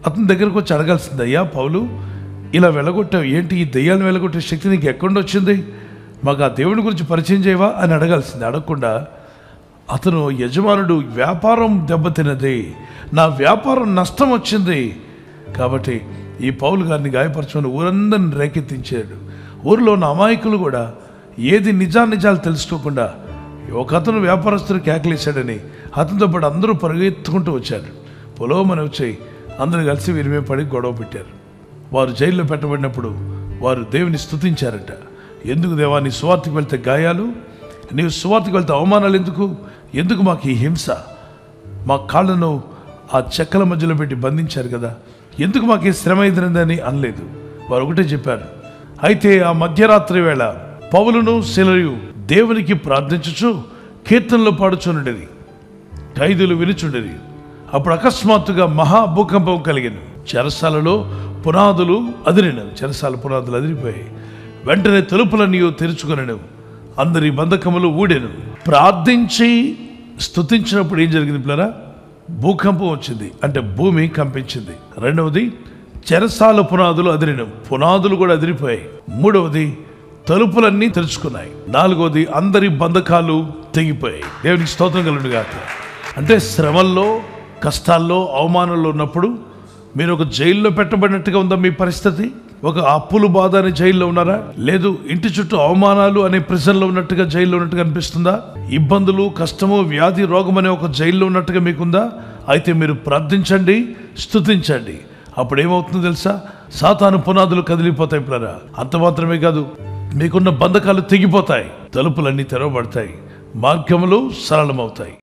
అతని దగ్గరకు వచ్చి అడగాల్సింది అయ్యా పౌలు ఇలా వెళ్ళగొట్టావు ఏంటి ఈ దెయ్యాలను వెళ్ళగొట్టే శక్తి నీకు ఎక్కడి నుండి వచ్చింది మాకు ఆ దేవుని గురించి పరిచయం చేయవా అని అడగాల్సింది అడగకుండా అతను యజమానుడు వ్యాపారం దెబ్బతిన్నది నా వ్యాపారం నష్టం వచ్చింది కాబట్టి ఈ పౌలు గారిని గాయపరచమని ఊరందరిని రేకెత్తించాడు ఊరిలో ఉన్న అమాయకులు కూడా ఏది నిజానిజాలు తెలుసుకోకుండా ఒక అతను వ్యాపారస్తుడు కేకలేశాడని అతనితో పాటు అందరూ పరిగెత్తుకుంటూ వచ్చారు పొలోమని వచ్చి అందరూ కలిసి వీరి మీద పడి గొడవ పెట్టారు వారు జైల్లో పెట్టబడినప్పుడు వారు దేవుని స్తుతించారట ఎందుకు దేవా నీ సువార్తకు వెళ్తే గాయాలు నీవు సువార్తకు వెళ్తే అవమానాలు ఎందుకు ఎందుకు మాకు ఈ హింస మా కాళ్ళను ఆ చెక్కల మధ్యలో పెట్టి బంధించారు కదా ఎందుకు మాకు ఈ శ్రమ ఎదురైందని అనలేదు వారు ఒకటే చెప్పారు అయితే ఆ మధ్యరాత్రి వేళ పౌలును శిలయు దేవునికి ప్రార్థించుచు కీర్తనలో పాడుచుండేది ఖైదీలు వినుచుండేది అప్పుడు అకస్మాత్తుగా మహా భూకంపం కలిగాను చెరసాలలో పునాదులు అదిరిన చెరసాల పునాదులు అదిరిపోయాయి వెంటనే తలుపులన్నీ తెరుచుకొనను అందరి బంధకములు ఊడెను ప్రార్థించి స్తుతించినప్పుడు ఏం జరిగింది పిల్లరా భూకంపం వచ్చింది అంటే భూమి కంపించింది రెండవది చెరసాల పునాదులు అదిరిన పునాదులు కూడా అదిరిపోయాయి మూడవది తలుపులన్నీ తెరుచుకున్నాయి నాలుగవది అందరి బంధకాలు తెగిపోయాయి దేవునికి స్తోత్రం కలుగును గాక అంటే శ్రమల్లో కష్టాల్లో అవమానంలో ఉన్నప్పుడు మీరు ఒక జైల్లో పెట్టబడినట్టుగా ఉందా మీ పరిస్థితి ఒక అప్పులు బాధ అనే జైల్లో ఉన్నారా లేదు ఇంటి చుట్టూ అవమానాలు అనే ప్రిజన్లో ఉన్నట్టుగా జైల్లో ఉన్నట్టుగా అనిపిస్తుందా ఇబ్బందులు కష్టము వ్యాధి రోగం అనే ఒక జైల్లో ఉన్నట్టుగా మీకుందా అయితే మీరు ప్రార్థించండి స్తుతించండి అప్పుడు ఏమవుతుందో తెలుసా సాతాను పునాదులు కదిలిపోతాయి పిల్లరా అంత మాత్రమే కాదు మీకున్న బంధకాలు తెగిపోతాయి తలుపులన్నీ తెరవబడతాయి మార్గములు సరళమవుతాయి